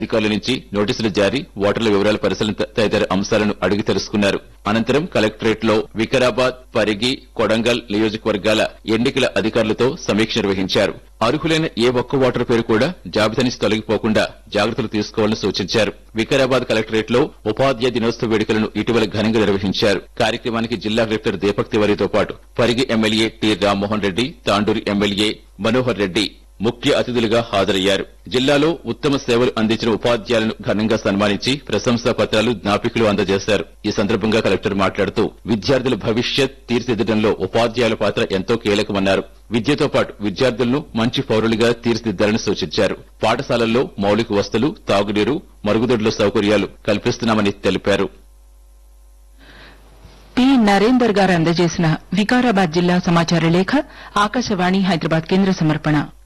అధికారుల నుంచి నోటీసులు జారీ ఓటర్ల వివరాల పరిశీలన త- తదితర అంశాలను అడిగి తెలుసుకున్నారు అనంతరం కలెక్టరేట్ లో వికారాబాద్ పరిగి కొడంగల్ నియోజకవర్గాల ఎన్నికల అధికారులతో సమీక్ష నిర్వహించారు అర్హులైన ఏ ఒక్క ఓటర్ పేరు కూడా జాబితా నుంచి తొలగిపోకుండా జాగ్రత్తలు తీసుకోవాలని సూచించారు వికారాబాద్ కలెక్టరేట్ లో ఉపాధ్యాయ దినోత్సవ వేడుకలను ఇటీవల ఘనంగా నిర్వహించారు కార్యక్రమానికి జిల్లా కలెక్టర్ దీపక్ తివారీతో పాటు Parigi MLA T Rammohan Reddy Tandur MLA Manohar Reddy ముఖ్య అతిథులుగా హాజరయ్యారు జిల్లాలో ఉత్తమ సేవలు అందించిన ఉపాధ్యాయులను ఘనంగా సన్మానించి ప్రశంసా పత్రాలు జ్ఞాపికలు అందజేశారు ఈ సందర్భంగా కలెక్టర్ మాట్లాడుతూ విద్యార్థుల భవిష్యత్ తీర్చిదిద్దడంలో ఉపాధ్యాయుల పాత్ర ఎంతో కీలకమన్నారు విద్యతో పాటు విద్యార్థులను మంచి పౌరులుగా తీర్చిదిద్దాలని సూచించారు పాఠశాలల్లో మౌలిక వసతులు తాగునీరు మరుగుదొడ్ల సౌకర్యాలు కల్పిస్తున్నామని తెలిపారు పి నరేందర్ గారు అందజేసిన వికారాబాద్ జిల్లా సమాచార లేఖ ఆకాశవాణి హైదరాబాద్ కేంద్ర సమర్పణ